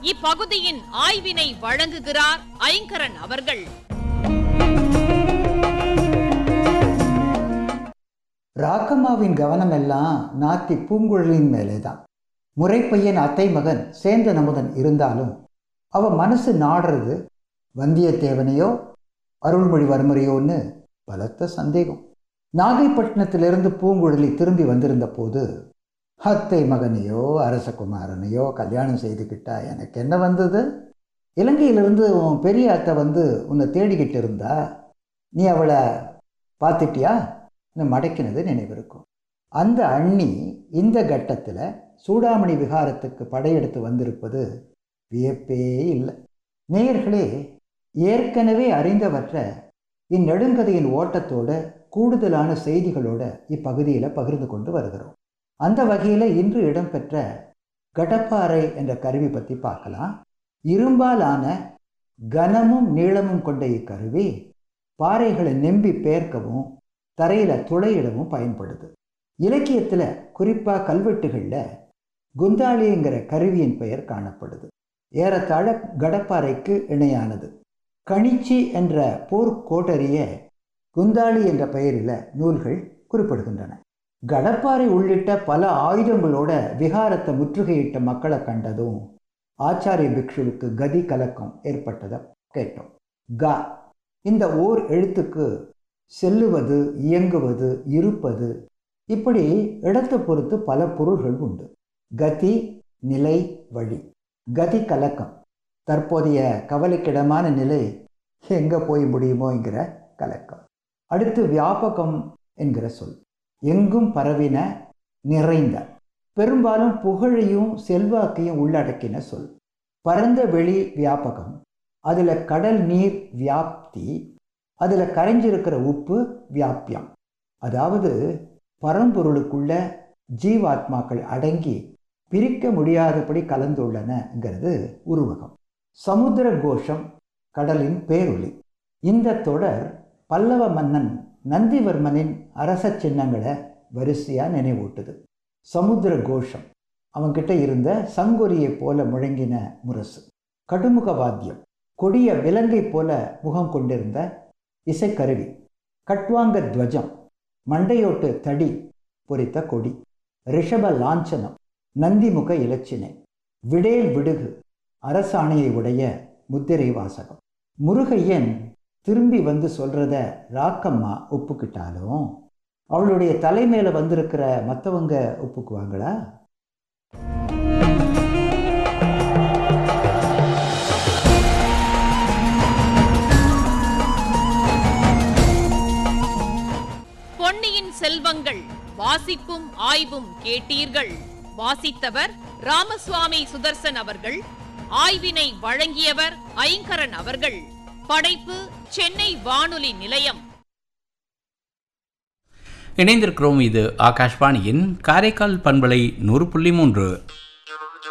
இப்பகுதியின் ஆய்வினை வழங்குகிறார் ஐங்கரன் அவர்கள் ராக்கம்மாவின் கவனம் எல்லாம் நாத்தி பூங்குழலின் மேலேதான் முறைப்பையன் அத்தை மகன் சேந்த நமுதன் இருந்தாலும் அவ மனசு நாடுறது வந்தியத்தேவனையோ அருள்மொழிவர்மரையோன்னு பலத்த சந்தேகம் நாகைப்பட்டினத்திலிருந்து பூங்குழலி திரும்பி வந்திருந்த போது அத்தை மகனையோ அரசகுமாரனையோ கல்யாணம் செய்துக்கிட்டா எனக்கு என்ன வந்தது இலங்கையிலிருந்து உன் பெரிய அத்தை வந்து உன்னை தேடிக்கிட்டு இருந்தா நீ அவளை பார்த்துட்டியா மடக்கினது நினைவிருக்கும் அந்த அண்ணி இந்த கட்டத்தில் சூடாமணி விகாரத்துக்கு படையெடுத்து வந்திருப்பது வியப்பே இல்லை நேயர்களே ஏற்கனவே அறிந்தவற்றை இந்நெடுங்கதையின் ஓட்டத்தோட கூடுதலான செய்திகளோட இப்பகுதியில் பகிர்ந்து கொண்டு வருகிறோம் அந்த வகையில் இன்று இடம்பெற்ற கடப்பாறை என்ற கருவி பற்றி பார்க்கலாம் இரும்பாலான கனமும் நீளமும் கொண்ட இக்கருவி பாறைகளை நெம்பி பேர்க்கவும் தரையில் துளையிடவும் பயன்படுது இலக்கியத்தில் குறிப்பாக கல்வெட்டுகளில் குந்தாளிங்கிற கருவியின் பெயர் காணப்படுது ஏறத்தாழ கடப்பாறைக்கு இணையானது கணிச்சி என்ற போர்க்கோட்டரிய குந்தாளி என்ற பெயரில் நூல்கள் குறிப்பிடுகின்றன கடப்பாறை உள்ளிட்ட பல ஆயுதங்களோட விகாரத்தை முற்றுகையிட்ட மக்களை கண்டதும் ஆச்சாரிய பிக்ஷுவுக்கு கதி கலக்கம் ஏற்பட்டதை கேட்டோம் க இந்த ஓர் எழுத்துக்கு செல்லுவது இயங்குவது இருப்பது இப்படி இடத்தை பொறுத்து பல பொருள்கள் உண்டு கதி நிலை வழி கதி கலக்கம் தற்போதைய கவலைக்கிடமான நிலை எங்கே போய் முடியுமோங்கிற கலக்கம் அடுத்து வியாபகம் என்கிற சொல் எங்கும் பரவின நிறைந்த பெரும்பாலும் புகழையும் செல்வாக்கையும் உள்ளடக்கின சொல் பரந்த வெளி வியாபகம் அதில் கடல் நீர் வியாப்தி அதில் கரைஞ்சிருக்கிற உப்பு வியாபியம் அதாவது பரம்பொருளுக்குள்ள ஜீவாத்மாக்கள் அடங்கி பிரிக்க முடியாதபடி கலந்துள்ளனங்கிறது உருவகம் சமுத்திர கோஷம் கடலின் பேரொளி இந்த தொடர் பல்லவ மன்னன் நந்திவர்மனின் அரச சின்னங்களை வரிசையாக நினைவூட்டுது சமுத்திர கோஷம் அவன்கிட்ட இருந்த சங்கொரியை போல முழங்கின முரசு கடுமுக வாத்தியம் கொடிய விலங்கை போல முகம் கொண்டிருந்த இசைக்கருவி கட்வாங்க துவஜம் மண்டையோட்டு தடி பொறித்த கொடி ரிஷப லாஞ்சனம் நந்திமுக இலச்சினை விடேல் விடுகு அரசாணையை உடைய முத்திரை வாசகம் முருகையன் திரும்பி வந்து சொல்கிறத ராக்கம்மா ஒப்புக்கிட்டாலும் அவளுடைய தலைமையில் வந்திருக்கிற மற்றவங்க ஒப்புக்குவாங்களா பொன்னியின் செல்வங்கள் வாசிப்பும் ஆய்வும் கேட்டீர்கள் வாசித்தவர் ராமசுவாமி சுதர்சன் அவர்கள் ஆய்வினை வழங்கியவர் ஐங்கரன் அவர்கள் படைப்பு சென்னை வானொலி நிலையம் இணைந்திருக்கிறோம் இது ஆகாஷ்வாணியின் காரைக்கால் பண்பலை நூறு புள்ளி மூன்று